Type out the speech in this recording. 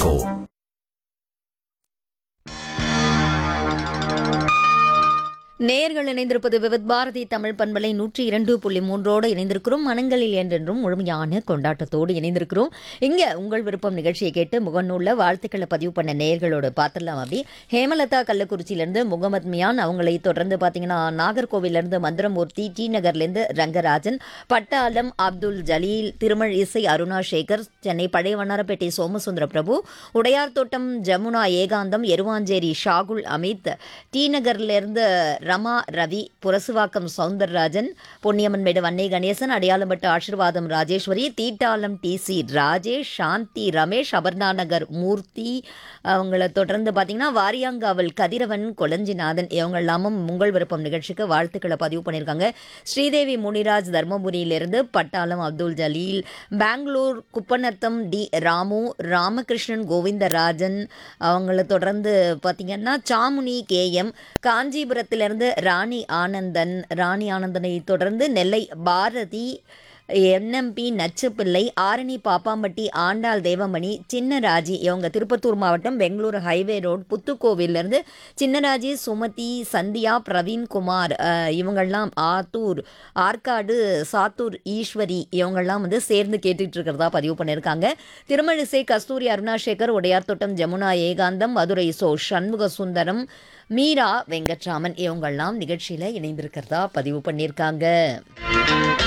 கோ நேர்கள் இணைந்திருப்பது விவித் பாரதி தமிழ் பண்பலை நூற்றி இரண்டு புள்ளி மூன்றோடு இணைந்திருக்கிறோம் மனங்களில் என்றென்றும் முழுமையான கொண்டாட்டத்தோடு இணைந்திருக்கிறோம் இங்க உங்கள் விருப்பம் நிகழ்ச்சியை கேட்டு முகநூல்ல வாழ்த்துக்களை பதிவு பண்ண நேர்களோடு பார்த்துடலாம் அப்படி ஹேமலதா கள்ளக்குறிச்சியிலேருந்து முகமது மியான் அவங்களை தொடர்ந்து பார்த்தீங்கன்னா நாகர்கோவிலிருந்து மந்திரமூர்த்தி டி நகர்லேருந்து ரங்கராஜன் பட்டாளம் அப்துல் ஜலீல் திருமல் இசை அருணா சேகர் சென்னை பழைய வண்ணாரப்பேட்டை சோமசுந்தர பிரபு உடையார் தோட்டம் ஜமுனா ஏகாந்தம் எருவாஞ்சேரி ஷாகுல் அமித் டி நகர்லேருந்து ரமா ரவி புரசுவாக்கம் சவுந்தரராஜன் பொன்னியம்மன்மேடு வன்னை கணேசன் அடையாளம்பட்டு ஆசீர்வாதம் ராஜேஸ்வரி தீட்டாளம் டி சி ராஜேஷ் சாந்தி ரமேஷ் அபர்ணா நகர் மூர்த்தி அவங்கள தொடர்ந்து பார்த்தீங்கன்னா வாரியாங்காவல் கதிரவன் கொளஞ்சிநாதன் இவங்க எல்லாமும் உங்கள் விருப்பம் நிகழ்ச்சிக்கு வாழ்த்துக்களை பதிவு பண்ணியிருக்காங்க ஸ்ரீதேவி முனிராஜ் தர்மபுரியிலிருந்து பட்டாளம் அப்துல் ஜலீல் பெங்களூர் குப்பநத்தம் டி ராமு ராமகிருஷ்ணன் கோவிந்தராஜன் அவங்கள தொடர்ந்து பார்த்தீங்கன்னா சாமுனி கேஎம் காஞ்சிபுரத்திலிருந்து ராணி ஆனந்தன் ராணி ஆனந்தனை தொடர்ந்து நெல்லை பாரதி என்எம்பி நச்சுப்பிள்ளை ஆரணி பாப்பாம்பட்டி ஆண்டாள் தேவமணி சின்னராஜி இவங்க திருப்பத்தூர் மாவட்டம் பெங்களூரு ஹைவே ரோட் புத்துக்கோவிலிருந்து சின்னராஜி சுமதி சந்தியா பிரவீன்குமார் அஹ், இவங்கெல்லாம் ஆத்தூர் ஆற்காடு சாத்தூர் ஈஸ்வரி இவங்கெல்லாம் வந்து சேர்ந்து கேட்டுட்டு இருக்கிறதா பதிவு பண்ணியிருக்காங்க திருமழிசை கஸ்தூரி அருணாசேகர் உடையார் தோட்டம் ஜமுனா ஏகாந்தம் மதுரை சோ சண்முக சுந்தரம் மீரா வெங்கட்ராமன் இவங்கெல்லாம் நிகழ்ச்சியில் இணைந்திருக்கிறதா பதிவு பண்ணியிருக்காங்க